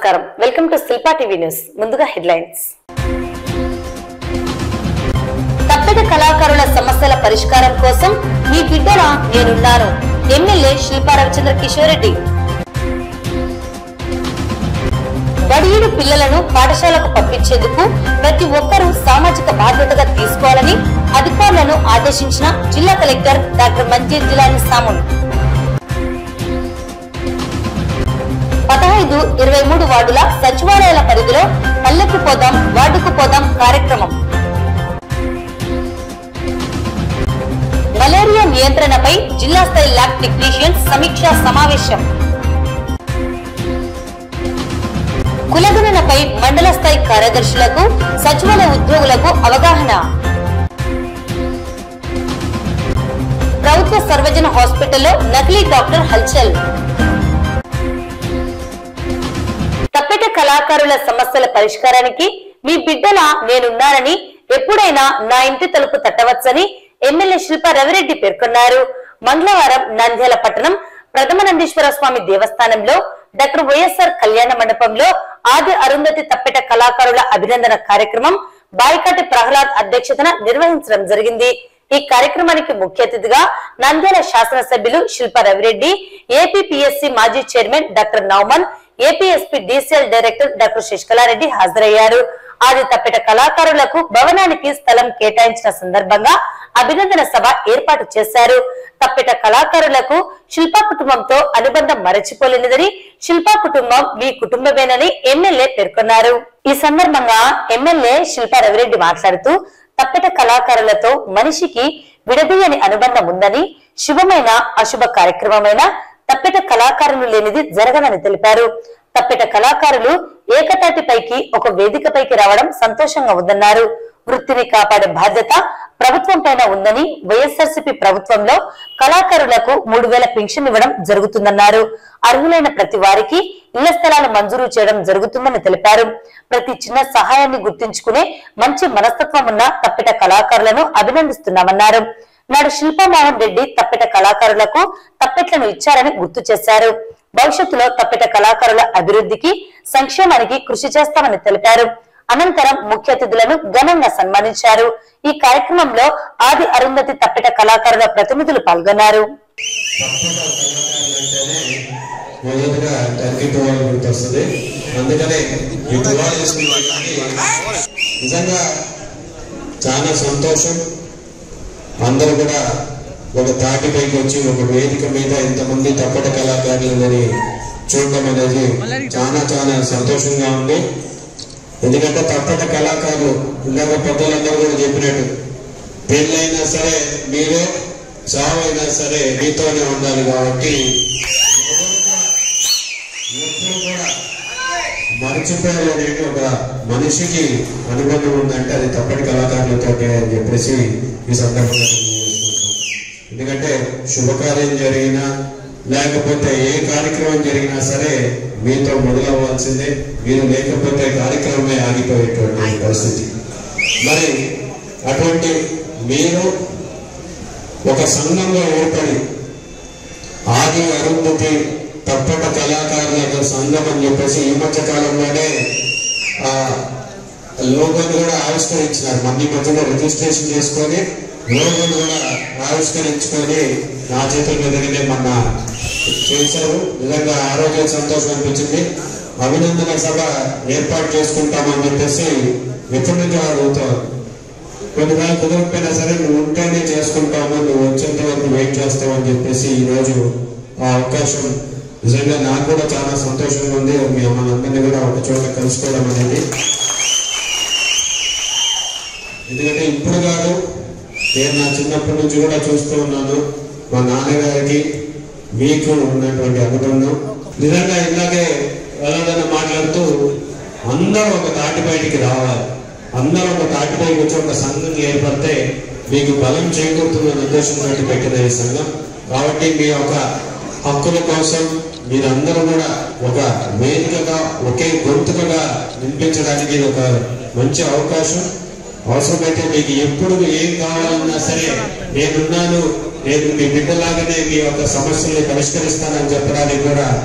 నమస్కారం welcome to Shilpa TV news ముందుగా headlines తప్పిద కళాకారుల సమస్యల పరిష్కారం కోసం మీ బిడ్డల నేనున్నాను ఎమ్మెల్యే శిల్పా రవిచంద్ర కిషోర్ రెడ్డి బడియుడు పిల్లలను పాఠశాలకు పంపించేందుకు ప్రతి ఒక్కరూ సామాజిక బాధ్యతగా తీసుకోవాలని అధికారులను ఆదేశించిన జిల్లా కలెక్టర్ డాక్టర్ మంజీర్ జిలాని సామున్ పదహైదు ఇరవై మూడు వార్డుల సచివాలయాల పరిధిలో పల్లెకు పోదాం వార్డుకు పోదాం కార్యక్రమం మలేరియా నియంత్రణపై జిల్లా స్థాయి ల్యాబ్ టెక్నీషియన్స్ సమీక్షా సమావేశం కులగణనపై మండల స్థాయి కార్యదర్శులకు సచివాలయ ఉద్యోగులకు అవగాహన ప్రభుత్వ సర్వజన హాస్పిటల్లో నకిలీ డాక్టర్ హల్చల్ తప్పిట కళాకారుల సమస్యల పరిష్కారానికి మీ బిడ్డల నేనున్నానని ఎప్పుడైనా నా ఇంటి తలుపు తట్టవచ్చని ఎమ్మెల్యే శిల్ప రవిరెడ్డి పేర్కొన్నారు మంగళవారం నంద్యాల పట్టణం ప్రథమ నందీశ్వర స్వామి దేవస్థానంలో డాక్టర్ వైఎస్ఆర్ కళ్యాణ మండపంలో ఆది అరుంధతి తప్పిట కళాకారుల అభినందన కార్యక్రమం బాయికాటి ప్రహ్లాద్ అధ్యక్షతన నిర్వహించడం జరిగింది ఈ కార్యక్రమానికి ముఖ్య అతిథిగా నంద్యాల శాసనసభ్యులు శిల్ప రవిరెడ్డి ఏపీపీఎస్సీ మాజీ chairman doctor Nauman APSP DCL director doctor Sasikala Reddy హాజరయ్యారు ఆది తప్పిట కళాకారులకు భవనానికి స్థలం కేటాయించిన సందర్భంగా అభినందన సభ ఏర్పాటు చేశారు తప్పిట కళాకారులకు శిల్పా కుటుంబంతో అనుబంధం మరచిపోలేనిదని శిల్పా కుటుంబం మీ కుటుంబమేనని ఎమ్మెల్యే పేర్కొన్నారు ఈ సందర్భంగా ఎమ్మెల్యే శిల్పా రవిరెడ్డి మాట్లాడుతూ తప్పిట కళాకారులతో మనిషికి విడదీయని అనుబంధం ఉందని శుభమైన అశుభ కార్యక్రమమైన తప్పిట కళాకారులు లేనిది జరగదని తెలిపారు తప్పిట కళాకారులు ఏకతాటిపైకి ఒక వేదికపైకి రావడం సంతోషంగా ఉందన్నారు వృత్తిని కాపాడే బాధ్యత ప్రభుత్వం పైన ఉందని వైఎస్ఆర్సీపీ ప్రభుత్వంలో కళాకారులకు మూడు వేల పెన్షన్ ఇవ్వడం జరుగుతుందన్నారు అర్హులైన ప్రతి వారికి ఇళ్ల స్థలాలు మంజూరు చేయడం జరుగుతుందని తెలిపారు ప్రతి చిన్న సహాయాన్ని గుర్తించుకునే మంచి మనస్తత్వం ఉన్న తప్పిట కళాకారులను అభినందిస్తున్నామన్నారు నాడు శిల్పామోహన్ రెడ్డి తప్పిట కళాకారులకు తప్పెట్లను ఇచ్చారని గుర్తు చేశారు భవిష్యత్తులో తప్పిట కళాకారుల అభివృద్ధికి సంక్షేమానికి కృషి చేస్తామని తెలిపారు అనంతరం ముఖ్య అతిథులను ఘనంగా సన్మానించారు ఈ కార్యక్రమంలో ఆది అరుంధతి తప్పిట కళాకారుల ప్రతినిధులు పాల్గొన్నారు మొదటగా టర్కీ టువాల్ గుర్తొస్తుంది అందుకనే ఈ టువాల్ వేసుకున్న వాళ్ళకి నిజంగా చాలా సంతోషం అందరూ కూడా ఒక తాటిపైకి వచ్చి ఒక వేదిక మీద ఇంతమంది తప్పట కళాకారులని చూడడం అనేది చాలా చాలా సంతోషంగా ఉంది ఎందుకంటే తప్పట కళాకారులు ఇందాక పెద్దలందరూ కూడా చెప్పినట్టు పెళ్ళైనా సరే మీరే చావైనా సరే మీతోనే ఉండాలి కాబట్టి ఎప్పుడు కూడా మర్చిపోయలేని ఒక మనిషికి అనుబంధం ఉందంటే అది తప్పటి కళాకారులతో అని చెప్పేసి ఈ సందర్భంగా తెలియజేసుకుంటున్నాం. ఎందుకంటే శుభకార్యం జరిగినా లేకపోతే ఏ కార్యక్రమం జరిగినా సరే మీతో మొదలవ్వాల్సిందే మీరు లేకపోతే కార్యక్రమమే ఆగిపోయేటువంటి పరిస్థితి మరి అటువంటి మీరు ఒక సంఘంలో ఏర్పడి ఆది అరుంధతి తప్పట కళాకారుల సంఘం అని చెప్పేసి ఈ మధ్య కాలంలోనే ఆ లోగోని కూడా ఆవిష్కరించినారు మన ఈ మధ్యలో రిజిస్ట్రేషన్ చేసుకొని లోగోని కూడా ఆవిష్కరించుకొని నా చేతుల మీదనే మొన్న చేశారు నిజంగా ఆరోగ్య సంతోషం అనిపించింది అభినందన సభ ఏర్పాటు చేసుకుంటామని చెప్పేసి ఎప్పటి నుంచో అడుగుతారు కొన్నిసార్లు కుదరకపోయినా సరే నువ్వు ఉంటేనే చేసుకుంటాము నువ్వు వచ్చేంత వరకు వెయిట్ చేస్తావు అని చెప్పేసి ఈ రోజు ఆ అవకాశం నిజంగా నాకు కూడా చాలా సంతోషంగా ఉంది మీ మనందరినీ కూడా ఒక చోట కలుసుకోవడం అనేది ఎందుకంటే ఇప్పుడు కాదు నేను నా చిన్నప్పటి నుంచి కూడా చూస్తూ ఉన్నాను మా నాన్నగారికి మీకు ఉన్నటువంటి అనుబంధం నిజంగా ఇలాగే వెళ్ళాలని మాట్లాడుతూ అందరూ ఒక తాటి బయటికి రావాలి అందరూ ఒక తాటిపైకి వచ్చి ఒక సంఘం ఏర్పడితే మీకు బలం చేకూరుతుందనే ఉద్దేశంతో పెట్టిన ఈ సంఘం కాబట్టి మీ యొక్క హక్కుల కోసం మీరందరూ కూడా ఒక వేదికగా ఒకే గొంతుకగా వినిపించడానికి ఇది ఒక మంచి అవకాశం అవసరమైతే మీకు ఎప్పుడు ఏం కావాలన్నా సరే నేనున్నాను నేను మీ బిడ్డలాగానే మీ యొక్క సమస్యల్ని పరిష్కరిస్తానని చెప్పడానికి కూడా తా-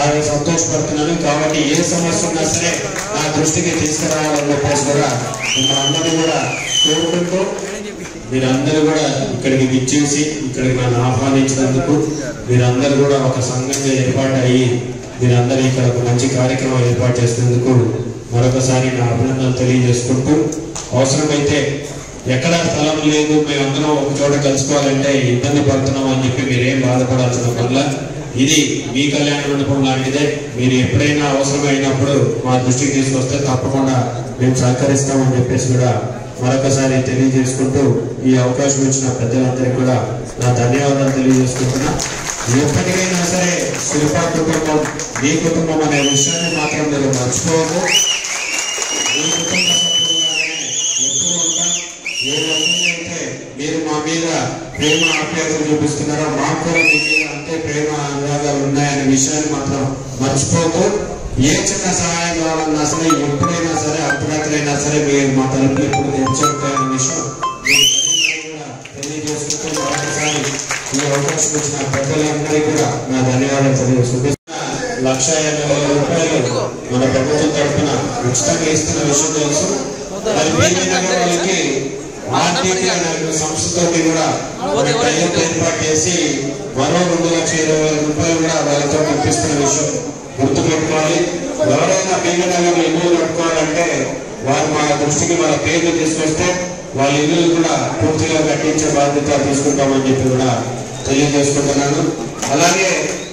చాలా సంతోషపడుతున్నాను కాబట్టి ఏ సమస్య ఉన్నా సరే నా దృష్టికి తీసుకురావాలని చెప్పేసి కూడా మిమ్మల్ని అందరినీ కూడా కోరుకుంటూ మీరందరూ కూడా ఇక్కడికి విచ్చేసి ఇక్కడికి నన్ను ఆహ్వానించినందుకు మీరందరూ కూడా ఒక సంఘంగా ఏర్పాటు అయ్యి మీరందరూ ఇక్కడ ఒక మంచి కార్యక్రమం ఏర్పాటు చేసినందుకు మరొకసారి నా అభినందనలు తెలియజేసుకుంటూ అవసరమైతే ఎక్కడ స్థలం లేదు మేమందరం ఒక చోట కలుసుకోవాలంటే ఇబ్బంది పడుతున్నాం అని చెప్పి మీరేం బాధపడాల్సిన వల్ల ఇది మీ కళ్యాణ మండపం లాంటిదే మీరు ఎప్పుడైనా అవసరమైనప్పుడు మా దృష్టికి తీసుకొస్తే తప్పకుండా మేము సహకరిస్తామని చెప్పేసి కూడా మరొకసారి తెలియజేసుకుంటూ ఈ అవకాశం ఇచ్చిన పెద్దలందరికీ కూడా నా ధన్యవాదాలు తెలియజేసుకుంటున్నా ఎప్పటికైనా సరే శిల్పా కుటుంబం మీ కుటుంబం అనే విషయాన్ని మాత్రం మీరు మర్చిపోవద్దు మీ కుటుంబ సభ్యులుగానే ఎప్పుడు ఉంటాం ఏ రకంగా అయితే మీరు మా మీద ప్రేమ ఆప్యాయతలు చూపిస్తున్నారో మాకు కూడా మీ మీద అంతే ప్రేమ అనురాగాలు ఉన్నాయనే విషయాన్ని మాత్రం మర్చిపోతూ ఏ చిన్న సహాయం కావాలన్నా సరే ఎప్పుడైనా సరే అర్ధరాత్రైనా సరే మీరు మా తలుపులు ఎప్పుడు తెరిచేస్తాయనే విషయం మీకు అందరికీ కూడా తెలియజేసుకుంటూ మరొకసారి ఈ అవకాశం ఇచ్చిన పెద్దలందరికీ కూడా నా ధన్యవాదాలు తెలియజేసుకుంటూ లక్ష యాభై వేల రూపాయలు మన ప్రభుత్వం తరఫున ఉచితంగా ఇస్తున్న విషయం తెలుసు మరి బీబీ నగర్ వాళ్ళకి ఆర్టీపీ అనే సంస్థతోటి కూడా ఒక టైప్ ఏర్పాటు చేసి మరో రెండు లక్షల ఇరవై వేల రూపాయలు కూడా వాళ్ళతో పంపిస్తున్న విషయం గుర్తుపెట్టుకోవాలి ఎవరైనా బీబీ నగర్ ఇల్లు కట్టుకోవాలంటే వారు మా దృష్టికి వాళ్ళ పేర్లు తీసుకొస్తే వాళ్ళ ఇల్లు కూడా పూర్తిగా కట్టించే బాధ్యత తీసుకుంటామని చెప్పి కూడా తెలియజేసుకుంటున్నాను అలాగే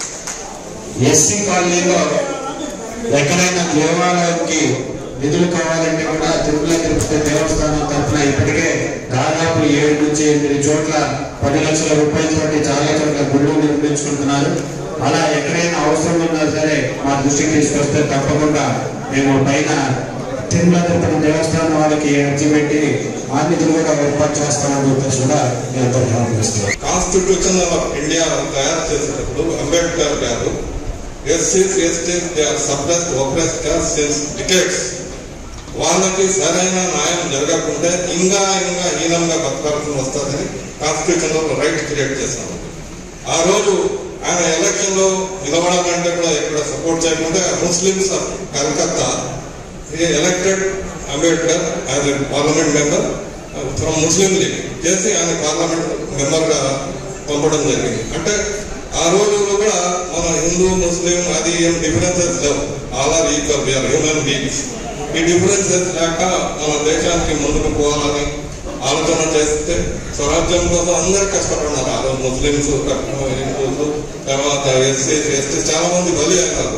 ఎస్సీ కాలనీలో ఎక్కడైనా దేవాలయంకి నిధులు కావాలంటే కూడా తిరుమల తిరుపతి దేవస్థానం తరఫున ఇప్పటికే దాదాపు ఏడు నుంచి ఎనిమిది చోట్ల పది లక్షల రూపాయలతోటి చాలా చోట్ల గుళ్ళు నిర్మించుకుంటున్నారు అలా ఎక్కడైనా అవసరం ఉన్నా సరే మా దృష్టికి తీసుకొస్తే తప్పకుండా మేము పైన తిరుమల తిరుపతి దేవస్థానం వాళ్ళకి అర్జీ పెట్టి ఆ నిధులు కూడా ఏర్పాటు చేస్తామని చెప్పేసి కూడా నేను తెలియజేస్తున్నాను కాన్స్టిట్యూషన్ ఆఫ్ ఇండియా తయారు చేసేటప్పుడు అంబేద్కర్ గారు ఎస్సీస్ STs they are suppressed oppressed class since decades వాళ్ళకి సరైన న్యాయం జరగకుంటే ఇంకా ఇంకా హీనంగా బతకాల్సి వస్తుందని కాన్స్టిట్యూషన్ లో రైట్ క్రియేట్ చేశాము ఆ రోజు ఆయన ఎలక్షన్ లో నిలబడాలంటే కూడా ఇక్కడ సపోర్ట్ చేయకుండా Muslims of Calcutta elected Ambedkar as a parliament member from Muslim League చేసి ఆయన పార్లమెంట్ మెంబర్ గా పంపడం జరిగింది అంటే ఆ రోజుల్లో కూడా మన హిందూ ముస్లిం అది ఏం డిఫరెన్సెస్ లేవు all are equal we're human beings ఈ డిఫరెన్సెస్ లేక మన దేశానికి ముందుకు పోవాలని ఆలోచన చేస్తే స్వరాజ్యం కోసం అందరు కష్టపడినారు ఆ రోజు ముస్లింస్ హిందూస్ తర్వాత ఎస్సీ ఎస్టీ చాలా మంది బలి అయినారు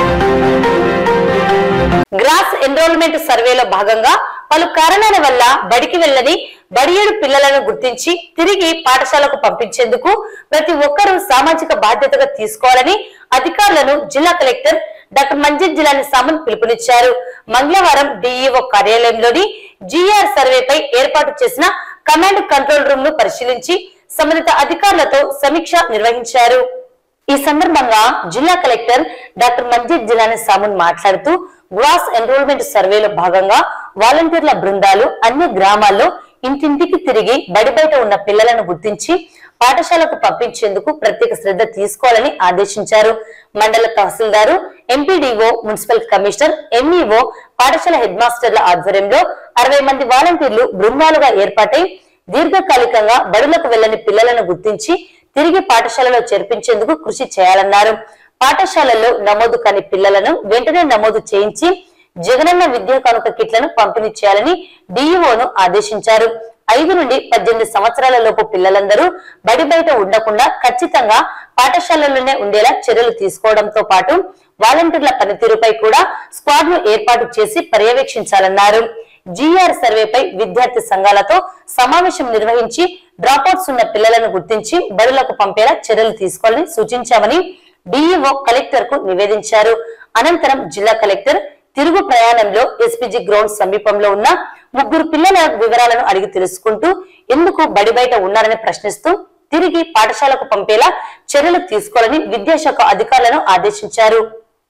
గ్రాస్ ఎన్రోల్మెంట్ సర్వేలో భాగంగా పలు కారణాల వల్ల బడికి వెళ్ళని బడియేడు పిల్లలను గుర్తించి తిరిగి పాఠశాలకు పంపించేందుకు ప్రతి ఒక్కరూ సామాజిక బాధ్యతగా తీసుకోవాలని అధికారులను జిల్లా కలెక్టర్ డాక్టర్ మంజిత్ జిల్లాని సామన్ పిలుపునిచ్చారు మంగళవారం డిఈఓ కార్యాలయంలోని జిఆర్ సర్వేపై ఏర్పాటు చేసిన కమాండ్ కంట్రోల్ రూమ్ ను పరిశీలించి సంబంధిత అధికారులతో సమీక్ష నిర్వహించారు ఈ సందర్భంగా జిల్లా కలెక్టర్ డాక్టర్ మంజిత్ జిలాని సామున్ మాట్లాడుతూ గ్రాస్ ఎన్రోల్మెంట్ సర్వేలో భాగంగా వాలంటీర్ల బృందాలు అన్ని గ్రామాల్లో ఇంటింటికి తిరిగి బడి బయట ఉన్న పిల్లలను గుర్తించి పాఠశాలకు పంపించేందుకు ప్రత్యేక శ్రద్ధ తీసుకోవాలని ఆదేశించారు మండల tahsildar MPDO municipal commissioner MEO పాఠశాల హెడ్ మాస్టర్ల ఆధ్వర్యంలో అరవై మంది వాలంటీర్లు బృందాలుగా ఏర్పాటై దీర్ఘకాలికంగా బడులకు వెళ్లని పిల్లలను గుర్తించి తిరిగి పాఠశాలలో చేర్పించేందుకు కృషి చేయాలన్నారు పాఠశాలల్లో నమోదు కాని పిల్లలను వెంటనే నమోదు చేయించి జగనన్న విద్యా కానుక కిట్లను పంపిణీ చేయాలని డిఈఓను ఆదేశించారు ఐదు నుండి పద్దెనిమిది సంవత్సరాల లోపు పిల్లలందరూ బడి బయట ఉండకుండా ఖచ్చితంగా పాఠశాలలోనే ఉండేలా చర్యలు తీసుకోవడంతో పాటు వాలంటీర్ల పనితీరుపై కూడా స్క్వాడ్ ను ఏర్పాటు చేసి పర్యవేక్షించాలన్నారు జిఆర్ సర్వేపై విద్యార్థి సంఘాలతో సమావేశం నిర్వహించి డ్రాపౌట్స్ ఉన్న పిల్లలను గుర్తించి బడులకు పంపేలా చర్యలు తీసుకోవాలని సూచించామని డిఈఓ కలెక్టర్ కు నివేదించారు అనంతరం జిల్లా కలెక్టర్ తిరుగు ప్రయాణంలో ఎస్పీజీ గ్రౌండ్ సమీపంలో ఉన్న ముగ్గురు పిల్లల వివరాలను అడిగి తెలుసుకుంటూ ఎందుకు బడి బయట ఉన్నారని ప్రశ్నిస్తూ తిరిగి పాఠశాలకు పంపేలా చర్యలు తీసుకోవాలని విద్యాశాఖ అధికారులను ఆదేశించారు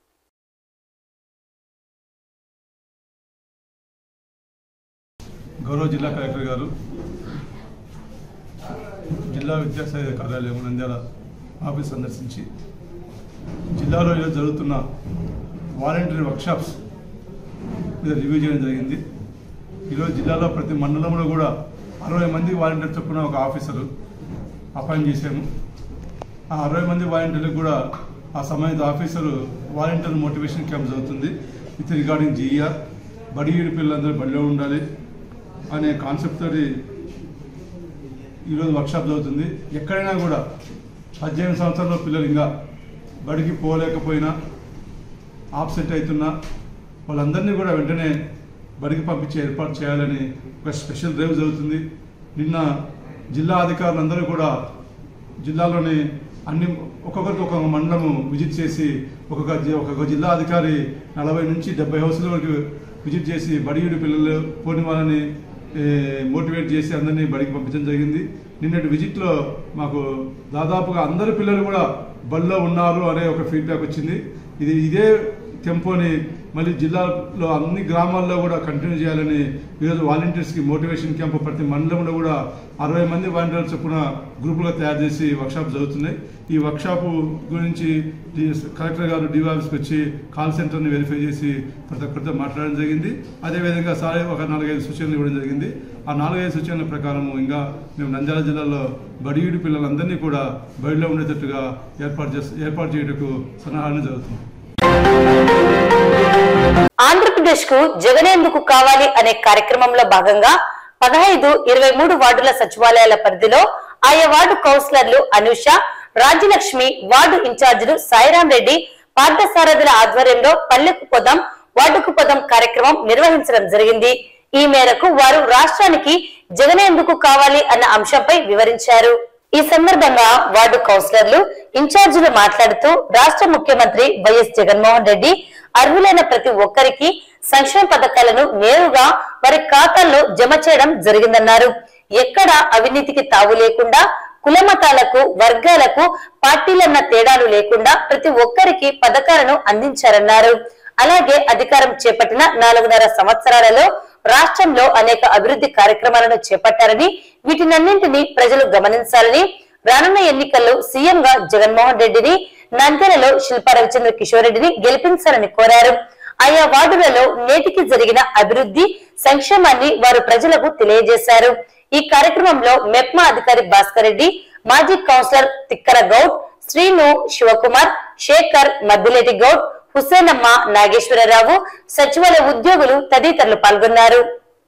గౌరవ జిల్లా కలెక్టర్ గారు జిల్లా విద్యాశాఖ కార్యాలయం నంద్యాల ఆఫీస్ సందర్శించి జిల్లాలో ఈరోజు జరుగుతున్న వాలంటీర్ వర్క్షాప్స్ మీద రివ్యూ చేయడం జరిగింది ఈరోజు జిల్లాలో ప్రతి మండలంలో కూడా అరవై మంది వాలంటీర్ చొప్పున ఒక ఆఫీసరు అపాయింట్ చేశాము ఆ అరవై మంది వాలంటీర్లకు కూడా ఆ సంబంధిత ఆఫీసరు వాలంటీర్ మోటివేషన్ క్యాంప్ జరుగుతుంది విత్ రిగార్డింగ్ జీఈఆర్ బడి పిల్లలందరూ బడిలో ఉండాలి అనే కాన్సెప్ట్ తోటి ఈరోజు వర్క్షాప్ జరుగుతుంది ఎక్కడైనా కూడా పద్దెనిమిది సంవత్సరాల పిల్లలు ఇంకా బడికి పోలేకపోయినా ఆబ్సెంట్ అవుతున్నా వాళ్ళందరినీ కూడా వెంటనే బడికి పంపించే ఏర్పాటు చేయాలని ఒక స్పెషల్ డ్రైవ్ జరుగుతుంది నిన్న జిల్లా అధికారులందరూ కూడా జిల్లాలోని అన్ని ఒక్కొక్కరికి ఒక్కొక్క మండలము విజిట్ చేసి ఒక్కొక్క జి- ఒక్కొక్క జిల్లా అధికారి నలభై నుంచి డెబ్బై హౌస్ల వరకు విజిట్ చేసి బడియుడి పిల్లలు పోని వాళ్ళని ఏ, మోటివేట్ చేసి అందరినీ బడికి పంపించడం జరిగింది నిన్నటి విజిట్లో మాకు దాదాపుగా అందరు పిల్లలు కూడా బడిలో ఉన్నారు అనే ఒక ఫీడ్బ్యాక్ వచ్చింది ఇది ఇదే టెంపోని మళ్ళీ జిల్లాలో అన్ని గ్రామాల్లో కూడా కంటిన్యూ చేయాలని ఈరోజు వాలంటీర్స్కి మోటివేషన్ క్యాంప్ ప్రతి మండలంలో కూడా అరవై మంది వాలంటీర్లు చొప్పున గ్రూపులుగా తయారు చేసి వర్క్షాప్ జరుగుతున్నాయి ఈ వర్క్షాప్ గురించి డి- కలెక్టర్ గారు డివాల్స్కి వచ్చి కాల్ సెంటర్ని వెరిఫై చేసి ప్రతి ఒక్కరితో మాట్లాడడం జరిగింది అదేవిధంగా సార్ ఒక నాలుగైదు సూచనలు ఇవ్వడం జరిగింది ఆ నాలుగైదు సూచనల ప్రకారం ఇంకా మేము నంద్యాల జిల్లాలో బడియుడి పిల్లలందరినీ కూడా బడిలో ఉండేటట్టుగా ఏర్పాటు చేసి ఏర్పాటు చేయటకు సన్నాహాలు జరుగుతుంది ఆంధ్రప్రదేశ్ కు జగన్ ఎందుకు కావాలి అనే కార్యక్రమంలో భాగంగా పదహైదు ఇరవై మూడు వార్డుల సచివాలయాల పరిధిలో ఆయా వార్డు కౌన్సిలర్లు అనూష రాజ్యలక్ష్మి వార్డు ఇన్ఛార్జీలు సాయిరాం రెడ్డి పార్థసారథుల ఆధ్వర్యంలో పల్లెకు పొదం వార్డుకు పొదం కార్యక్రమం నిర్వహించడం జరిగింది ఈ మేరకు వారు రాష్ట్రానికి జగన్ ఎందుకు కావాలి అన్న అంశంపై వివరించారు ఈ సందర్భంగా వార్డు కౌన్సిలర్లు ఇన్ఛార్జీలు మాట్లాడుతూ రాష్ట్ర ముఖ్యమంత్రి వైఎస్ జగన్మోహన్ రెడ్డి అర్హులైన ప్రతి ఒక్కరికి సంక్షేమ పథకాలను నేరుగా వారి ఖాతాల్లో జమ చేయడం జరిగిందన్నారు ఎక్కడ అవినీతికి తావు లేకుండా కుల మతాలకు వర్గాలకు పార్టీలన్న తేడాలు లేకుండా ప్రతి ఒక్కరికి పథకాలను అందించారన్నారు అలాగే అధికారం చేపట్టిన నాలుగున్నర సంవత్సరాలలో రాష్ట్రంలో అనేక అభివృద్ధి కార్యక్రమాలను చేపట్టారని వీటినన్నింటినీ ప్రజలు గమనించాలని రానున్న ఎన్నికల్లో సీఎం గా జగన్మోహన్ రెడ్డిని నంద్యాలలో శిల్పా రవిచంద్ర కిషోర్ రెడ్డిని గెలిపించాలని కోరారు ఆయా వార్డులలో నేటికి జరిగిన అభివృద్ధి సంక్షేమాన్ని వారు ప్రజలకు తెలియజేశారు ఈ కార్యక్రమంలో మెప్మా అధికారి భాస్కర్ రెడ్డి మాజీ కౌన్సిలర్ తిక్కర గౌడ్ శ్రీను శివకుమార్ శేఖర్ మద్దిలేటి గౌడ్ హుసేనమ్మ నాగేశ్వరరావు సచివాలయ ఉద్యోగులు తదితరులు పాల్గొన్నారు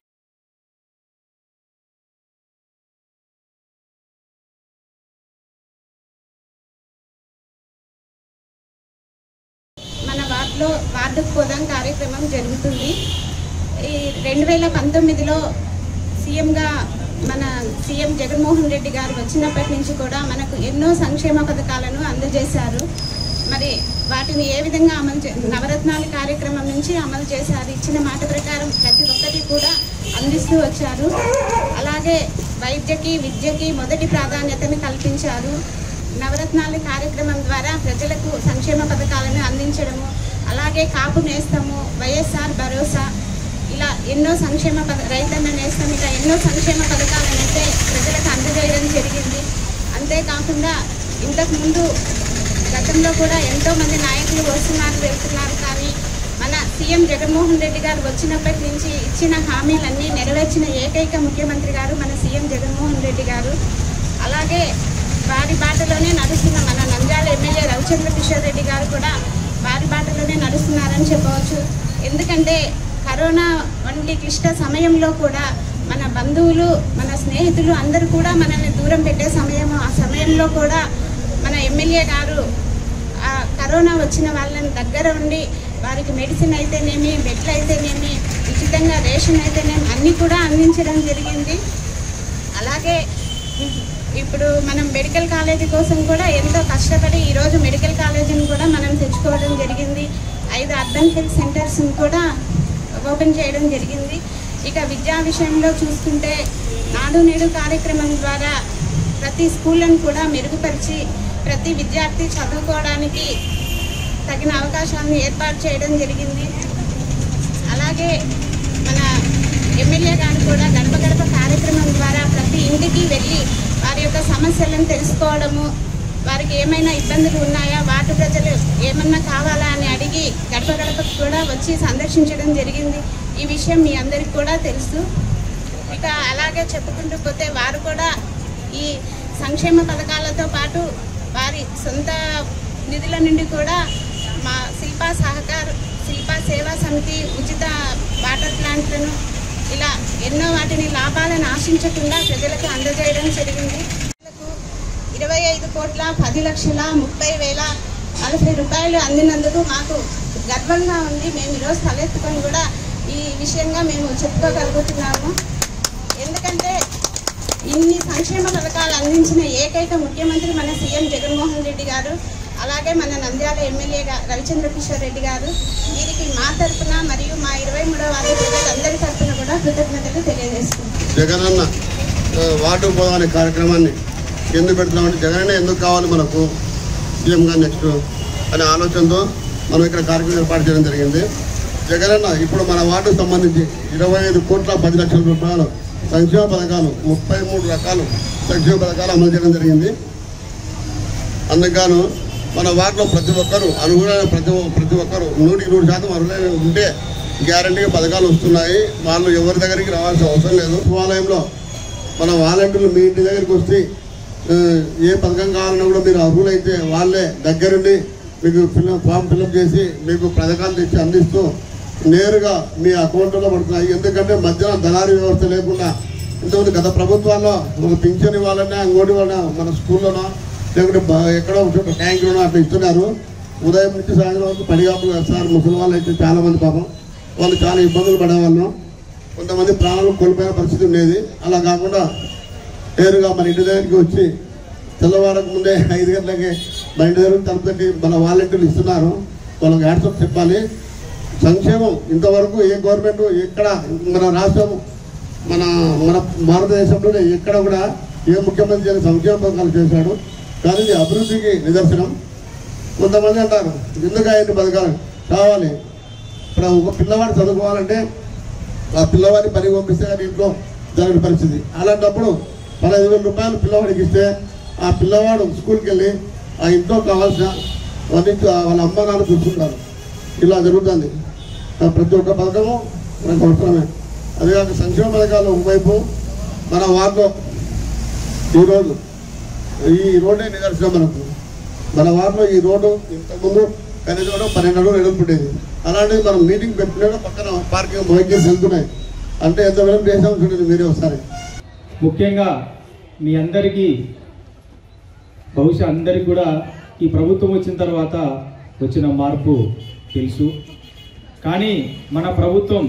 మన వార్డులో వార్డుకు పోదాం కార్యక్రమం జరుగుతుంది ఈ రెండు వేల పంతొమ్మిదిలో సీఎంగా మన సీఎం జగన్మోహన్ రెడ్డి గారు వచ్చినప్పటి నుంచి కూడా మనకు ఎన్నో సంక్షేమ పథకాలను అందజేశారు మరి వాటిని ఏ విధంగా అమలు చే నవరత్నాల కార్యక్రమం నుంచి అమలు చేశారు ఇచ్చిన మాట ప్రకారం ప్రతి ఒక్కటి కూడా అందిస్తూ వచ్చారు అలాగే వైద్యకి విద్యకి మొదటి ప్రాధాన్యతను కల్పించారు నవరత్నాల కార్యక్రమం ద్వారా ప్రజలకు సంక్షేమ పథకాలను అందించడము అలాగే కాపు నేస్తము వైఎస్ఆర్ భరోసా ఇలా ఎన్నో సంక్షేమ పథ రైతన్న నేస్తం ఇలా ఎన్నో సంక్షేమ పథకాలను అయితే ప్రజలకు అందజేయడం జరిగింది అంతేకాకుండా ఇంతకుముందు గతంలో కూడా ఎంతో మంది నాయకులు వస్తున్నారు వెళ్తున్నారు కానీ మన సీఎం జగన్మోహన్ రెడ్డి గారు వచ్చినప్పటి నుంచి ఇచ్చిన హామీలన్నీ నెరవేర్చిన ఏకైక ముఖ్యమంత్రి గారు మన సీఎం జగన్మోహన్ రెడ్డి గారు అలాగే వారి బాటలోనే నడుస్తున్న మన నంద్యాల ఎమ్మెల్యే రవిచంద్ర కిషోర్ రెడ్డి గారు కూడా వారి బాటలోనే నడుస్తున్నారని చెప్పవచ్చు ఎందుకంటే కరోనా వంటి క్లిష్ట సమయంలో కూడా మన బంధువులు మన స్నేహితులు అందరూ కూడా మనల్ని దూరం పెట్టే సమయం ఆ సమయంలో కూడా మన ఎమ్మెల్యే గారు ఆ కరోనా వచ్చిన వాళ్ళని దగ్గర ఉండి వారికి మెడిసిన్ అయితేనేమి బెడ్లు అయితేనేమి ఉచితంగా రేషన్ అయితేనేమి అన్నీ కూడా అందించడం జరిగింది అలాగే ఇప్పుడు మనం మెడికల్ కాలేజీ కోసం కూడా ఎంతో కష్టపడి ఈరోజు మెడికల్ కాలేజీని కూడా మనం తెచ్చుకోవడం జరిగింది ఐదు అర్బన్ హెల్త్ సెంటర్స్ని కూడా ఓపెన్ చేయడం జరిగింది ఇక విద్యా విషయంలో చూసుకుంటే నాడు నేడు కార్యక్రమం ద్వారా ప్రతి స్కూళ్ళను కూడా మెరుగుపరిచి ప్రతి విద్యార్థి చదువుకోవడానికి తగిన అవకాశాలను ఏర్పాటు చేయడం జరిగింది అలాగే మన ఎమ్మెల్యే గారు కూడా గడప గడప కార్యక్రమం ద్వారా ప్రతి ఇంటికి వెళ్ళి వారి యొక్క సమస్యలను తెలుసుకోవడము వారికి ఏమైనా ఇబ్బందులు ఉన్నాయా వార్డు ప్రజలు ఏమన్నా కావాలా అని అడిగి గడప గడపకు కూడా వచ్చి సందర్శించడం జరిగింది ఈ విషయం మీ అందరికి కూడా తెలుసు ఇక అలాగే చెప్పుకుంటూ పోతే వారు కూడా ఈ సంక్షేమ పథకాలతో పాటు వారి సొంత నిధుల నుండి కూడా మా శిల్పా సహకార్ శిల్పా సేవా సమితి ఉచిత వాటర్ ప్లాంట్లను ఇలా ఎన్నో వాటిని లాభాలను ఆశించకుండా ప్రజలకు అందజేయడం జరిగింది ప్రజలకు ఇరవై ఐదు కోట్ల పది లక్షల ముప్పై వేల నలభై రూపాయలు అందినందుకు మాకు గర్వంగా ఉంది మేము ఈరోజు తలెత్తుకొని కూడా ఈ విషయంగా మేము చెప్పుకోగలుగుతున్నాము ఎందుకంటే ఇన్ని సంక్షేమ పథకాలు అందించిన ఏకైక ముఖ్యమంత్రి మన సీఎం జగన్మోహన్ రెడ్డి గారు అలాగే మన నంద్యాల ఎమ్మెల్యే గా- రవిచంద్ర కిషోర్ రెడ్డి గారు వీరికి మా తరపున మరియు మా ఇరవై మూడో వార్డు ప్రజలందరి తరపున కూడా కృతజ్ఞతలు తెలియజేస్తున్నాం జగనన్న ఆ, వార్డు పోదాం అనే కార్యక్రమాన్ని ఎందుకు పెడుతున్నామంటే జగనన్న ఎందుకు కావాలి మనకు సీఎంగా నెక్స్ట్ అనే ఆలోచనతో మనం ఇక్కడ కార్యక్రమం ఏర్పాటు చేయడం జరిగింది జగనన్న ఇప్పుడు మన వార్డుకు సంబంధించి ఇరవై ఐదు కోట్ల పది లక్షల రూపాయలు సంక్షేమ పథకాలు ముప్పై మూడు రకాలు సంక్షేమ పథకాలు అమలు చేయడం జరిగింది అందుకు మన వార్డులో ప్రతి ఒక్కరు అనుగుణమైన ప్రతి ఒ- ప్రతి ఒక్కరు నూటికి నూరు శాతం అర్హులై ఉంటే గ్యారంటీగా పథకాలు వస్తున్నాయి వాళ్ళు ఎవరి దగ్గరికి రావాల్సిన అవసరం లేదు సచివాలయంలో మన వాలంటీర్లు మీ ఇంటి దగ్గరికి వస్తే ఆ, ఏ పథకం కావాలన్నా కూడా మీరు అర్హులైతే వాళ్ళే దగ్గరుండి మీకు ఫిల్ ఫామ్ ఫిల్అప్ చేసి మీకు పథకాలు తెచ్చి అందిస్తూ నేరుగా మీ అకౌంట్లో పడుతున్నాయి ఎందుకంటే మధ్యన దళారీ వ్యవస్థ లేకుండా ఇంతకుముందు గత ప్రభుత్వాల్లో ఒక పింఛన్ ఇవ్వాలన్నా ఇంకోటి ఇవ్వాలన్నా మన స్కూల్లోనో లేకుంటే బ- ఎక్కడో ఒక చోట ట్యాంకులోనో అట్లా ఇస్తున్నారు ఉదయం నుంచి సాయంత్రం వరకు పడిగాపులు వేస్తారు ముసలి వాళ్ళు అయితే చాలా మంది పాపం వాళ్ళు చాలా ఇబ్బందులు పడేవాళ్ళు కొంతమంది ప్రాణాలు కోల్పోయిన పరిస్థితి ఉండేది అలా కాకుండా నేరుగా మన ఇంటి దగ్గరికి వచ్చి తెల్లవారకు ముందే ఐదు గంటలకి మన ఇంటి దగ్గర తలుపు తట్టి మన వాలంటీర్లు ఇస్తున్నారు వాళ్ళకి వాట్సాప్ చెప్పాలి సంక్షేమం ఇంతవరకు ఏ గవర్నమెంట్ ఎక్కడ మన రాష్ట్రం మన మన భారతదేశంలోనే ఎక్కడ కూడా ఏ ముఖ్యమంత్రి చేయని సంక్షేమ పథకాలు చేశాడు కానీ ఇది అభివృద్ధికి నిదర్శనం కొంతమంది అంటారు ఎందుకు ఆయన్ని పథకాలు కావాలి ఇప్పుడు ఒక పిల్లవాడు చదువుకోవాలంటే ఆ పిల్లవాడిని పని పంపిస్తే కానీ ఇంట్లో జరగని పరిస్థితి అలాంటప్పుడు పదహైదు వేల రూపాయలు పిల్లవాడికి ఇస్తే ఆ పిల్లవాడు స్కూల్కి వెళ్ళి ఆ ఇంట్లో కావాల్సిన వాళ్ళ వాళ్ళ అమ్మ నాన్న చూసుకుంటారు ఇలా జరుగుతుంది ఆ ప్రతి ఒక్క పథకము మనకు అవసరమే అదే కాక సంక్షేమ పథకాలు ఒకవైపు మన వార్డులో ఈరోజు ఈ రోడ్డే నిదర్శనం మనకు మన వార్డులో ఈ రోడ్డు ఇంతకుముందు కనీసం కూడా పన్నెండు అడుగులు వెడల్పు ఉండేది అలాంటిది మనం మీటింగ్ పెట్టినా పక్కన పార్కింగ్ బైక్స్ వెళ్తున్నాయి అంటే ఎంత వెడల్పు చేసామో చూడండి మీరే ఒకసారి ముఖ్యంగా మీ అందరికీ బహుశా అందరికి కూడా ఈ ప్రభుత్వం వచ్చిన తర్వాత వచ్చిన మార్పు తెలుసు కానీ మన ప్రభుత్వం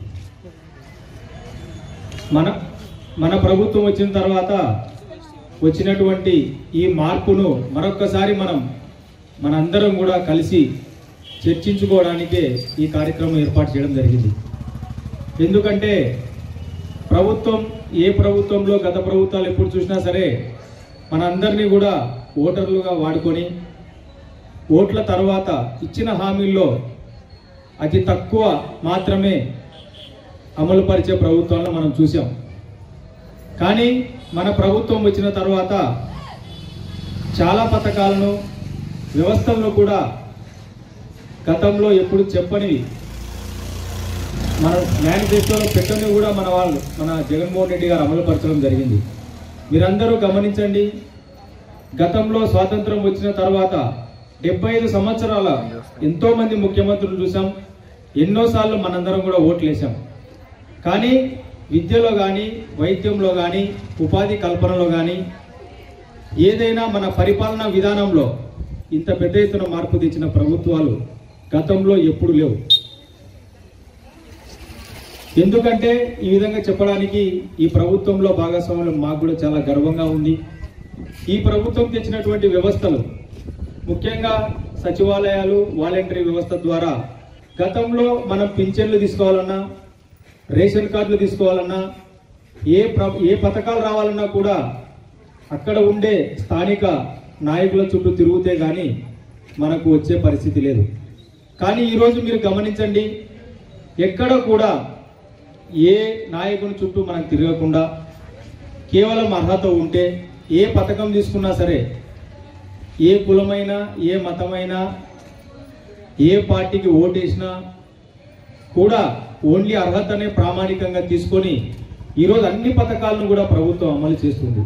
మన మన ప్రభుత్వం వచ్చిన తర్వాత వచ్చినటువంటి ఈ మార్పును మరొక్కసారి మనం మనందరం కూడా కలిసి చర్చించుకోవడానికే ఈ కార్యక్రమం ఏర్పాటు చేయడం జరిగింది ఎందుకంటే ప్రభుత్వం ఏ ప్రభుత్వంలో గత ప్రభుత్వాలు ఎప్పుడు చూసినా సరే మనందరినీ కూడా ఓటర్లుగా వాడుకొని ఓట్ల తర్వాత ఇచ్చిన హామీల్లో అతి తక్కువ మాత్రమే అమలు పరిచే ప్రభుత్వాలను మనం చూసాం కానీ మన ప్రభుత్వం వచ్చిన తర్వాత చాలా పథకాలను వ్యవస్థలను కూడా గతంలో ఎప్పుడు చెప్పనివి మన మేనిఫెస్టోలో పెట్టని కూడా మన వాళ్ళు మన జగన్మోహన్ రెడ్డి గారు అమలుపరచడం జరిగింది మీరందరూ గమనించండి గతంలో స్వాతంత్రం వచ్చిన తర్వాత డెబ్బై ఐదు సంవత్సరాల ఎంతో మంది ముఖ్యమంత్రులు చూసాం ఎన్నోసార్లు మనందరం కూడా ఓట్లు వేసాం కానీ విద్యలో కానీ వైద్యంలో కానీ ఉపాధి కల్పనలో కానీ ఏదైనా మన పరిపాలనా విధానంలో ఇంత పెద్ద ఎత్తున మార్పు తెచ్చిన ప్రభుత్వాలు గతంలో ఎప్పుడు లేవు ఎందుకంటే ఈ విధంగా చెప్పడానికి ఈ ప్రభుత్వంలో భాగస్వాములు మాకు కూడా చాలా గర్వంగా ఉంది ఈ ప్రభుత్వం తెచ్చినటువంటి వ్యవస్థలు ముఖ్యంగా సచివాలయాలు వాలంటరీ వ్యవస్థ ద్వారా గతంలో మనం పింఛన్లు తీసుకోవాలన్నా రేషన్ కార్డులు తీసుకోవాలన్నా ఏ ప్ర ఏ పథకాలు రావాలన్నా కూడా అక్కడ ఉండే స్థానిక నాయకుల చుట్టూ తిరుగుతే కానీ మనకు వచ్చే పరిస్థితి లేదు కానీ ఈరోజు మీరు గమనించండి ఎక్కడ కూడా ఏ నాయకుని చుట్టూ మనం తిరగకుండా కేవలం అర్హత ఉంటే ఏ పథకం తీసుకున్నా సరే ఏ కులమైనా ఏ మతమైనా ఏ పార్టీకి ఓటేసినా కూడా ఓన్లీ అర్హతనే ప్రామాణికంగా తీసుకొని ఈరోజు అన్ని పథకాలను కూడా ప్రభుత్వం అమలు చేస్తుంది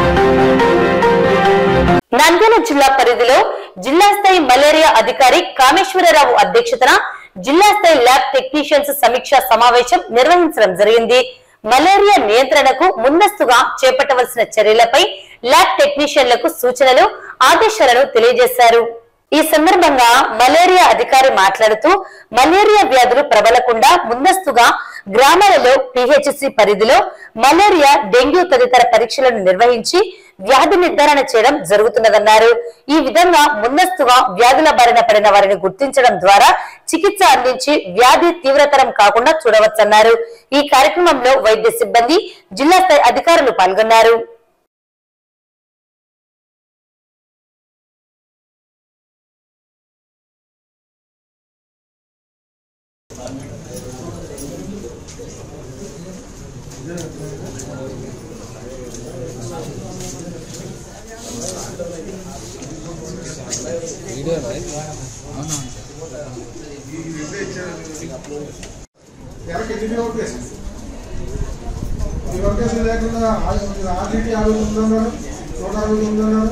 నంద్యాల జిల్లా పరిధిలో జిల్లా స్థాయి మలేరియా అధికారి కామేశ్వరరావు అధ్యక్షతన జిల్లా స్థాయి ల్యాబ్ టెక్నీషియన్స్ సమీక్ష సమావేశం నిర్వహించడం జరిగింది మలేరియా నియంత్రణకు ముందస్తుగా చేపట్టవలసిన చర్యలపై ల్యాబ్ టెక్నీషియన్లకు సూచనలు ఆదేశాలను తెలియజేశారు ఈ సందర్భంగా మలేరియా అధికారి మాట్లాడుతూ మలేరియా వ్యాధులు ప్రబలకుండా ముందస్తుగా గ్రామాలలో పిహెచ్సి పరిధిలో మలేరియా డెంగ్యూ తదితర పరీక్షలను నిర్వహించి వ్యాధి నిర్ధారణ చేయడం జరుగుతున్నదన్నారు ఈ విధంగా ముందస్తుగా వ్యాధుల బారిన పడిన వారిని గుర్తించడం ద్వారా చికిత్స అందించి వ్యాధి తీవ్రతరం కాకుండా చూడవచ్చన్నారు ఈ కార్యక్రమంలో వైద్య సిబ్బంది జిల్లా స్థాయి అధికారులు పాల్గొన్నారు వెనక్కి ఎన్ని ఓకేసి ఈ ఓకేసి లేకుండా ఆర్టీటీ అడుగుతున్నారు నూట అడుగుతున్నారు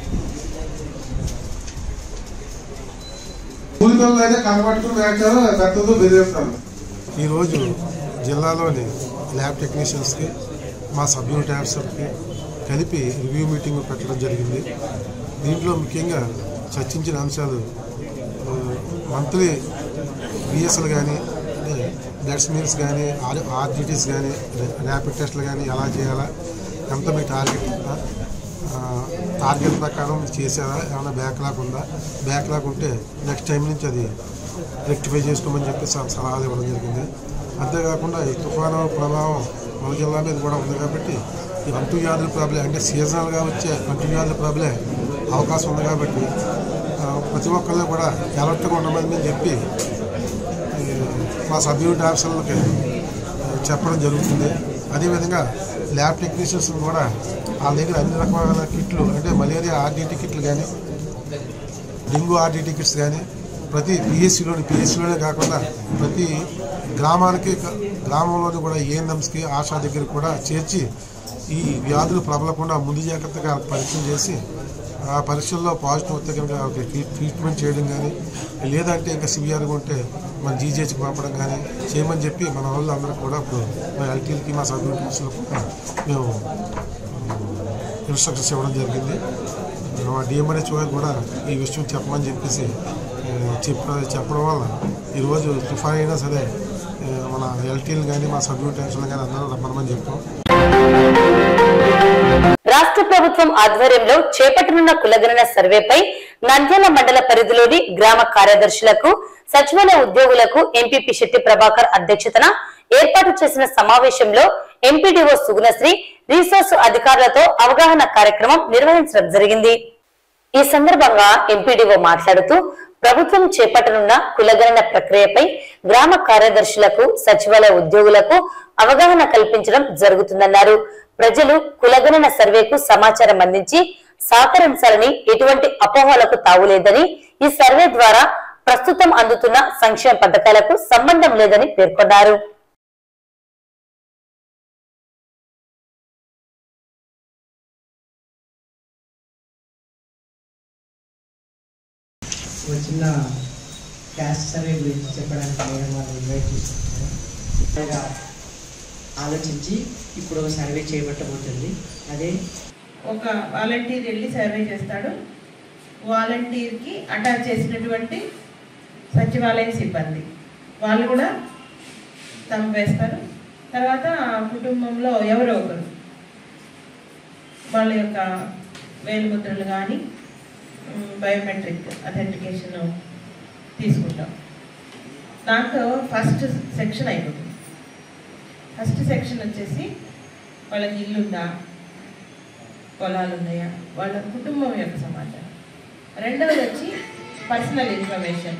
కూలి పిల్లలు అయితే కనబట్టుకుని వేస్తారు పెద్దలు బెదిరిస్తారు ఈరోజు జిల్లాలోని ల్యాబ్ టెక్నీషియన్స్కి మా సబ్ యూనిట్ ఆఫీసర్కి కలిపి రివ్యూ మీటింగ్ పెట్టడం జరిగింది దీంట్లో ముఖ్యంగా చర్చించిన అంశాలు మంత్లీ బిఎస్ఎల్ కానీ బ్లడ్ స్మీర్స్ కానీ ఆర్ ఆర్డిటీస్ కానీ ర్యాపిడ్ టెస్ట్లు కానీ ఎలా చేయాలా ఎంత మీ టార్గెట్ ఉందా ఆ, టార్గెట్ ప్రకారం చేసారా ఏమైనా బ్యాక్లాగ్ ఉందా బ్యాక్లాగ్ ఉంటే నెక్స్ట్ టైం నుంచి అది రెక్టిఫై చేసుకోమని చెప్పి సల- సలహాలు ఇవ్వడం జరిగింది అంతేకాకుండా ఈ తుఫాను ప్రభావం మన జిల్లా మీద కూడా ఉంది కాబట్టి ఈ అంటు వ్యాధుల ప్రాబ్లం అంటే సీజనల్గా వచ్చే అంటు వ్యాధుల ప్రాబ్లం అవకాశం ఉంది కాబట్టి ఆ, ప్రతి ఒక్కళ్ళు కూడా అలర్ట్గా ఉండమని చెప్పి ఈ మా సబ్ యూనిట్ ఆఫీసర్లకి ఆ, చెప్పడం జరుగుతుంది అదేవిధంగా ల్యాబ్ టెక్నీషియన్స్ కూడా వాళ్ళ దగ్గర అన్ని రకాల కిట్లు అంటే మలేరియా ఆర్డీటీ కిట్లు కానీ డెంగ్యూ ఆర్డీ టికెట్స్ కానీ ప్రతి పిఎస్సిలోని పిఎస్సిలోనే కాకుండా ప్రతి గ్రామానికి క- గ్రామంలోని కూడా ఏఎన్ఎంస్కి ఆశా దగ్గర కూడా చేర్చి ఈ వ్యాధులు ప్రబలకుండా ముందు జాగ్రత్తగా పరీక్షలు చేసి ఆ పరీక్షల్లో పాజిటివ్ వస్తే కనుక వాళ్ళకి ట్రీ- ట్రీట్మెంట్ చేయడం కానీ లేదంటే ఇంకా సివియర్గా ఉంటే మన జీజీహెచ్కి పంపడం కానీ చేయమని చెప్పి మన వాళ్ళు అందరూ కూడా ఇప్పుడు మా ఎల్టీలకి మా సబ్ యూనిట్స్లో కూడా మేము ఇన్స్ట్రక్షన్స్ ఇవ్వడం జరిగింది మా డిఎంఎన్హెచ్ వారికి కూడా ఈ విషయం చెప్పమని చెప్పేసి ఆ, చెప్ప చెప్పడం వల్ల ఈరోజు తుఫాన్ అయినా సరే ఆ, మన ఎల్టీలు కానీ మా సబ్ యూనిట్ కానీ అందరూ రమ్మనమని చెప్పాం రాష్ట్ర ప్రభుత్వం ఆధ్వర్యంలో చేపట్టనున్న కులగణన సర్వేపై నంద్యాల మండల పరిధిలోని గ్రామ కార్యదర్శులకు సచివాలయ ఉద్యోగులకు ఎంపీపీ శెట్టి ప్రభాకర్ అధ్యక్షతన ఏర్పాటు చేసిన సమావేశంలో ఎంపీడీఓ సుగుణశ్రీ రీసోర్స్ అధికారులతో అవగాహన కార్యక్రమం నిర్వహించడం జరిగింది ఈ సందర్భంగా ఎంపీడీఓ మాట్లాడుతూ ప్రభుత్వం చేపట్టనున్న కులగణన ప్రక్రియపై గ్రామ కార్యదర్శులకు సచివాలయ ఉద్యోగులకు అవగాహన కల్పించడం జరుగుతుందన్నారు ప్రజలు కులగణన సర్వేకు సమాచారం అందించి సహకరించాలని ఎటువంటి అపోహలకు తావులేదని ఈ సర్వే ద్వారా ప్రస్తుతం అందుతున్న సంక్షేమ పథకాలకు సంబంధం లేదని పేర్కొన్నారు ఒక చిన్న క్యాస్ట్ సర్వే గురించి చెప్పడానికి మేడం వాళ్ళు ఇన్వైట్ చేస్తున్నారు అలాగా ఆలోచించి ఇప్పుడు ఒక సర్వే చేపట్టబోతుంది అదే ఒక వాలంటీర్ వెళ్ళి సర్వే చేస్తాడు వాలంటీర్కి అటాచ్ చేసినటువంటి సచివాలయ సిబ్బంది వాళ్ళు కూడా తమ వేస్తారు తర్వాత ఆ కుటుంబంలో ఎవరో ఒకరు వాళ్ళ యొక్క వేలిముద్రలు కానీ బయోమెట్రిక్ అథెంటికేషన్ తీసుకుంటాం దాంట్లో ఫస్ట్ సెక్షన్ అయిపోతుంది ఫస్ట్ సెక్షన్ వచ్చేసి వాళ్ళకి ఇల్లు ఉందా పొలాలు ఉన్నాయా వాళ్ళ కుటుంబం యొక్క సమాచారం రెండవది వచ్చి పర్సనల్ ఇన్ఫర్మేషన్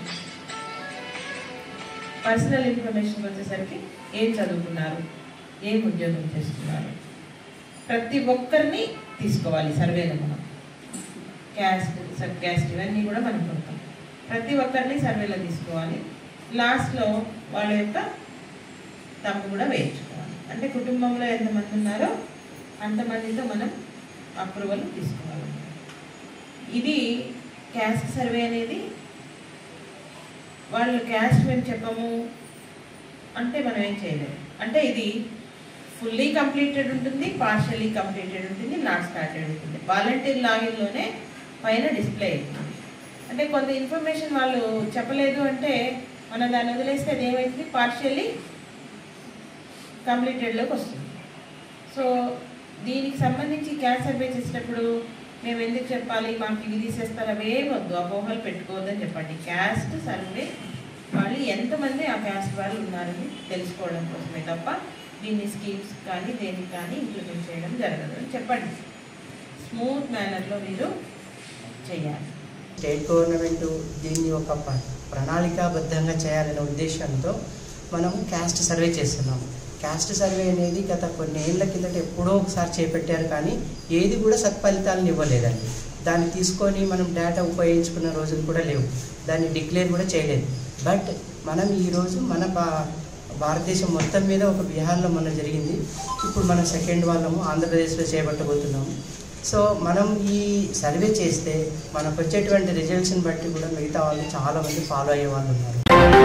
పర్సనల్ ఇన్ఫర్మేషన్ వచ్చేసరికి ఏం చదువుకున్నారు ఏం ఉద్యోగం చేస్తున్నారు ప్రతి ఒక్కరిని తీసుకోవాలి సర్వేలో మనం క్యాస్ట్ సబ్ క్యాస్ట్ ఇవన్నీ కూడా మనం కొడతాం ప్రతి ఒక్కరిని సర్వేలో తీసుకోవాలి లాస్ట్లో వాళ్ళ యొక్క తప్పు కూడా వేయించుకోవాలి అంటే కుటుంబంలో ఎంతమంది ఉన్నారో అంతమందితో మనం అప్రూవల్ తీసుకోవాలి ఇది క్యాస్ట్ సర్వే అనేది వాళ్ళు క్యాస్ట్ మేము చెప్పము అంటే మనం ఏం చేయలేము అంటే ఇది ఫుల్లీ కంప్లీటెడ్ ఉంటుంది పార్షియలీ కంప్లీటెడ్ ఉంటుంది నాట్ స్టార్టెడ్ ఉంటుంది వాలంటీర్ లాగిన్లోనే పైన డిస్ప్లే అవుతుంది అంటే కొంత ఇన్ఫర్మేషన్ వాళ్ళు చెప్పలేదు అంటే మనం దాన్ని వదిలేస్తే అది ఏమవుతుంది పార్షియల్లీ కంప్లీటెడ్లోకి వస్తుంది సో దీనికి సంబంధించి క్యాస్ట్ సర్వే చేసేటప్పుడు మేము ఎందుకు చెప్పాలి మాకు ఇవి తీసేస్తారు అవి ఏం వద్దు అపోహలు పెట్టుకోవద్దని చెప్పండి క్యాస్ట్ సర్వే వాళ్ళు ఎంతమంది ఆ క్యాస్ట్ వాళ్ళు ఉన్నారని తెలుసుకోవడం కోసమే తప్ప దీన్ని స్కీమ్స్ కానీ దేనికి కానీ ఇంప్లిమెంట్ చేయడం జరగదు అని చెప్పండి స్మూత్ మేనర్లో మీరు చేయాలి స్టేట్ గవర్నమెంట్ దీన్ని ఒక ప- ప్రణాళికాబద్ధంగా చేయాలనే ఉద్దేశంతో మనం క్యాస్ట్ సర్వే చేస్తున్నాం క్యాస్ట్ సర్వే అనేది గత కొన్ని ఏళ్ల కిందట ఎప్పుడో ఒకసారి చేపట్టారు కానీ ఏది కూడా సత్ఫలితాలను ఇవ్వలేదండి దాన్ని తీసుకొని మనం డేటా ఉపయోగించుకున్న రోజులు కూడా లేవు దాన్ని డిక్లేర్ కూడా చేయలేదు బట్ మనం ఈరోజు మన భా భారతదేశం మొత్తం మీద ఒక బీహార్లో మన జరిగింది ఇప్పుడు మనం సెకండ్ వాళ్ళము ఆంధ్రప్రదేశ్లో చేపట్టబోతున్నాము సో మనం ఈ సర్వే చేస్తే మనకు వచ్చేటువంటి రిజల్ట్స్ని బట్టి కూడా మిగతా వాళ్ళు చాలా మంది ఫాలో అయ్యే వాళ్ళు ఉన్నారు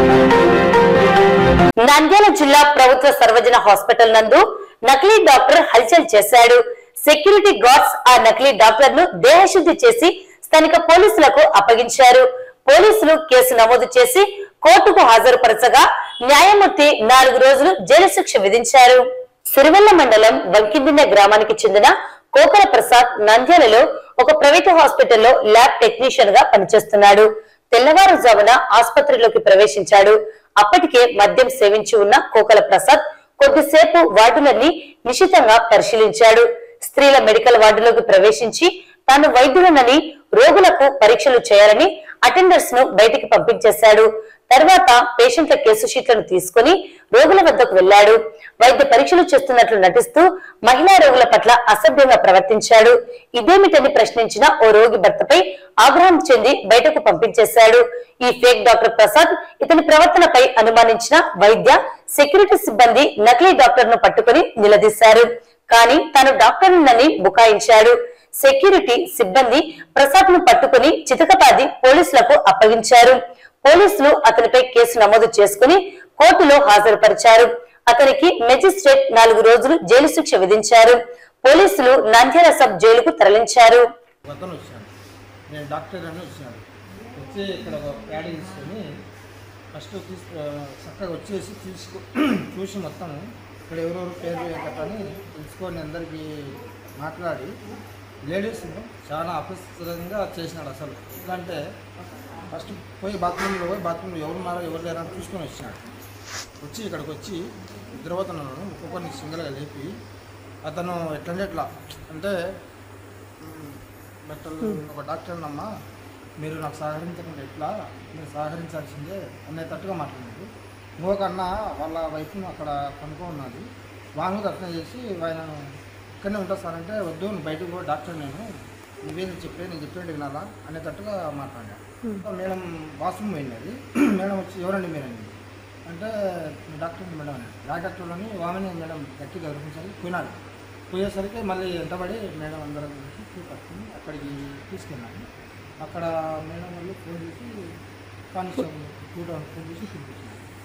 నంద్యాల జిల్లా ప్రభుత్వ సర్వజన హాస్పిటల్ నందు నకిలీ డాక్టర్ హల్చల్ చేశాడు సెక్యూరిటీ గార్డ్స్ ఆ నకిలీ డాక్టర్ ను దేహశుద్ధి చేసి స్థానిక పోలీసులకు అప్పగించారు పోలీసులు కేసు నమోదు చేసి కోర్టుకు హాజరుపరచగా న్యాయమూర్తి నాలుగు రోజులు జైలు శిక్ష విధించారు సిరివెల్ల మండలం వంకిదిన్న గ్రామానికి చెందిన కోకల ప్రసాద్ నంద్యాలలో ఒక ప్రైవేటు హాస్పిటల్లో ల్యాబ్ టెక్నీషియన్ గా పనిచేస్తున్నాడు తెల్లవారుజామున ఆసుపత్రిలోకి ప్రవేశించాడు అప్పటికే మద్యం సేవించి ఉన్న కోకల ప్రసాద్ కొద్దిసేపు వార్డులన్నీ నిశితంగా పరిశీలించాడు స్త్రీల మెడికల్ వార్డులోకి ప్రవేశించి తాను వైద్యుడనని రోగులకు పరీక్షలు చేయాలని అటెండర్స్ ను బయటికి పంపించేశాడు తర్వాత పేషెంట్ల కేసు షీట్లను తీసుకుని రోగుల వద్దకు వెళ్లాడు వైద్య పరీక్షలు చేస్తున్నట్లు నటిస్తూ మహిళా రోగుల పట్ల అసభ్యంగా ప్రవర్తించాడు ఇదేమిటని ప్రశ్నించిన ఓ రోగి భర్తపై ఆగ్రహం చెంది బయటకు పంపించేశాడు ఈ ఫేక్ డాక్టర్ ప్రసాద్ ఇతని ప్రవర్తనపై అనుమానించిన వైద్య సెక్యూరిటీ సిబ్బంది నకిలీ డాక్టర్ ను పట్టుకుని నిలదీశారు కానీ తాను డాక్టర్నని బుకాయించాడు సెక్యూరిటీ సిబ్బంది ప్రసాద్ ను పట్టుకుని చితకపాది పోలీసులకు అప్పగించారు పోలీసులు అతనిపై కేసు నమోదు చేసుకుని కోర్టులో హాజరుపరిచారు అతనికి మెజిస్ట్రేట్ నాలుగు రోజులు జైలు శిక్ష విధించారు పోలీసులు నంద్యాల సబ్ జైలుకు తరలించారు అతను వచ్చాడు నేను డాక్టర్ అని వచ్చాడు వచ్చి ఇక్కడ ఒక ప్యాడ్ తీసుకొని ఫస్ట్ తీసు చక్కగా వచ్చేసి తీసుకో చూసి మొత్తం ఇక్కడ ఎవరెవరు పేరు ఏంటని తెలుసుకొని అందరికీ మాట్లాడి లేడీస్ చాలా అపరిస్థితంగా చేసినాడు అసలు ఎందుకంటే ఫస్ట్ పోయి బాత్రూంలో పోయి బాత్రూంలో ఎవరు ఉన్నారో ఎవరు లేరో అని చూసుకొని వచ్చినాడు వచ్చి ఇక్కడికి వచ్చి నిద్రపోతున్నాడు ఒక్కొక్కరిని సింగల్గా లేపి అతను ఎట్లంటే ఎట్లా అంటే మ్, డాక్టర్ ఒక డాక్టర్ అమ్మా మీరు నాకు సహకరించకుండా ఎట్లా మీరు సహకరించాల్సిందే అనేటట్టుగా మాట్లాడారు ఇంకొక అన్న వాళ్ళ వైఫ్ను అక్కడ కొనుక్కో ఉన్నది వాళ్ళు దర్శనం చేసి ఆయన ఇక్కడనే ఉంటా సార్ అంటే వద్దు నువ్వు బయటకు కూడా డాక్టర్ నేను నువ్వేది చెప్పే నేను చెప్పేది వినాలా అనేటట్టుగా మాట్లాడా మేడం వాష్రూమ్ పోయినది మేడం వచ్చి ఎవరండి మీరండి అంటే డాక్టర్ మేడం అని ఆ డాక్టర్లోని ఆమెని మేడం గట్టిగా గౌరవించాలి పోయినాడు పోయేసరికి మళ్ళీ ఎంతబడి మేడం అందరం కలిసి క్యూ పట్టుకుని అక్కడికి తీసుకెళ్ళాను అక్కడ మేడం వాళ్ళు ఫోన్ చేసి కానిస్టేబుల్ కూడా ఫోన్ చేసి పిలిపించారు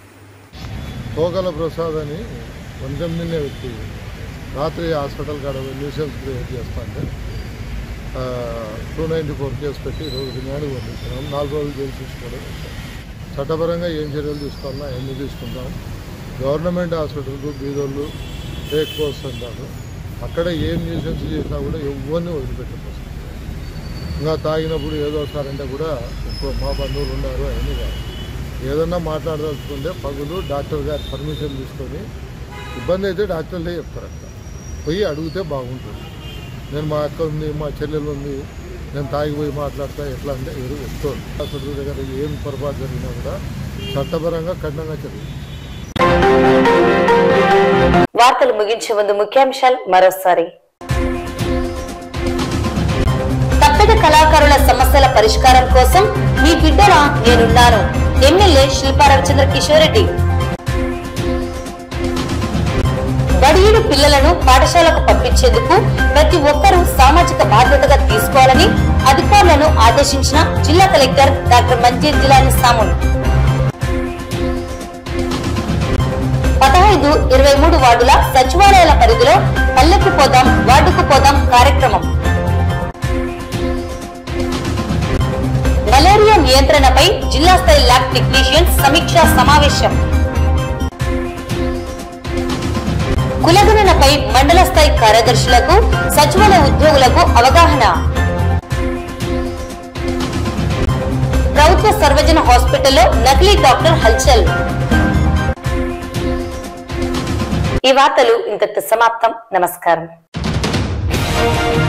తోకల ప్రసాద్ అని వంశం నిన్నే వ్యక్తి రాత్రి హాస్పిటల్ కాడ న్యూసెన్స్ క్రియేట్ చేస్తుంటే టూ నైంటీ ఫోర్ కేసు పెట్టి ఈరోజు రిమాండ్ పంపిస్తున్నాం నాలుగు రోజులు జైలు తీసుకోవడం చట్టపరంగా ఏం చర్యలు తీసుకోవాలన్నా ఎన్ని తీసుకుంటాం గవర్నమెంట్ హాస్పిటల్కు బీదోళ్ళు టేక్ పోస్ట్ అంటారు అక్కడ ఏం న్యూసెన్స్ చేసినా కూడా ఎవరిని వదిలిపెట్టకపోతుంది ఇంకా తాగినప్పుడు ఏదో సారంటే కూడా ఎక్కువ మా బంధువులు ఉన్నారు అవన్నీ కాదు ఏదన్నా మాట్లాడదలుచుకుంటే పగులు డాక్టర్ గారి పర్మిషన్ తీసుకొని ఇబ్బంది అయితే డాక్టర్లే చెప్తారు అక్కడ పోయి అడిగితే బాగుంటుంది నేను మా అక్క ఉంది మా చెల్లెలు ఉంది నేను తాగిపోయి మాట్లాడతా ఎట్లా అంటే ఎవరు చెప్తారు హాస్పిటల్ దగ్గర ఏం పొరపాటు జరిగినా కూడా చట్టపరంగా కఠినంగా జరిగింది వార్తలు ముగించే ముందు ముఖ్యాంశాలు మరోసారి తప్పెట తప్పిట కళాకారుల సమస్యల పరిష్కారం కోసం మీ బిడ్డల నేనున్నాను ఎమ్మెల్యే శిల్పా రవిచంద్ర కిషోర్ రెడ్డి బడియుడు పిల్లలను పాఠశాలకు పంపించేందుకు ప్రతి ఒక్కరూ సామాజిక బాధ్యతగా తీసుకోవాలని అధికారులను ఆదేశించిన జిల్లా కలెక్టర్ డాక్టర్ మంజీర్ జిలాని సామున్ పదహైదు ఇరవై మూడు వార్డుల సచివాలయాల పరిధిలో పల్లెకు పోదాం వార్డుకు పోదాం కార్యక్రమం మలేరియా నియంత్రణపై జిల్లా స్థాయి ల్యాబ్ టెక్నీషియన్స్ సమీక్షా సమావేశం కులగణనపై మండల స్థాయి కార్యదర్శులకు సచివాలయ ఉద్యోగులకు అవగాహన ప్రభుత్వ సర్వజన హాస్పిటల్లో నకిలీ డాక్టర్ హల్చల్ ఈ వార్తలు ఇంతటితో సమాప్తం నమస్కారం